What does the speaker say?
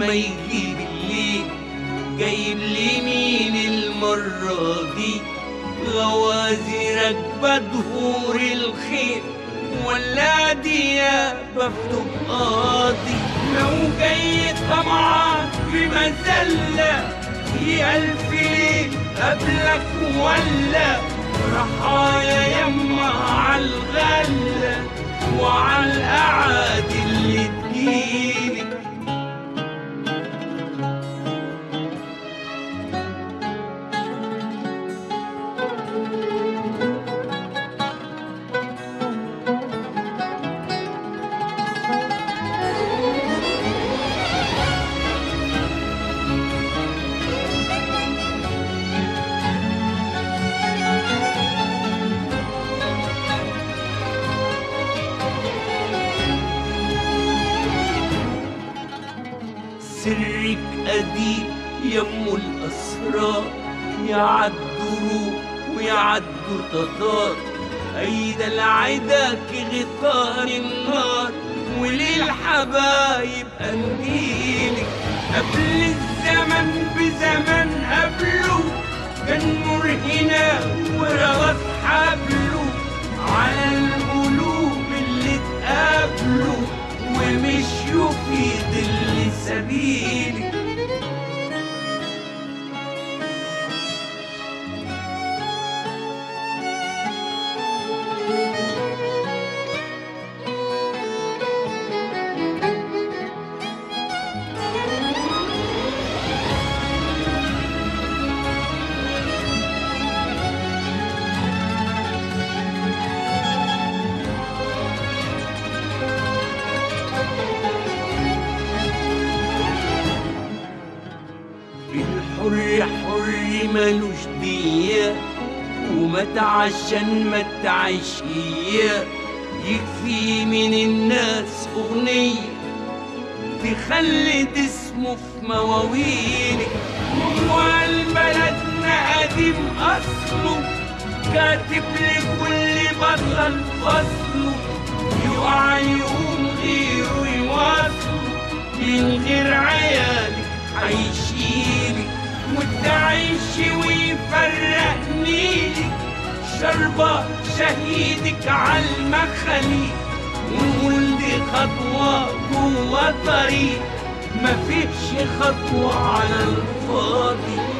لما يجيب الليل جايب لي مين المرة دي غوازي راكبة دهور الخير ولا دي يا بفتك قاضي لو جاي طمعان في مذلة في ألف ليل قبلك ولا رحايا يما على الغلة وعلى القعد اللي تجيلك سرك أديب يمو الأسرار يعدوا روح ويعدوا تتار أيدا العدا كغطاء النار وللحبايب قنديلك قبل الزمن بزمن قبله كان نور هنا ورغف حبله على القلوب اللي اتقابلوا ومشيوا في ظل سبيلك الحر حر ملوش دية وما تعشان ما تعشية يكفي من الناس أغنية تخلد اسمه في مواويلك موال بلدنا قديم أصله كاتب لكل بطل فصله يقع يقوم غيره يواصله من غير عيالك هيشيلك وتعيش ويفرقني لك شربة شهيدك على المخاليق ونقول دي خطوة جوه طريق مفيش خطوة على الفاضي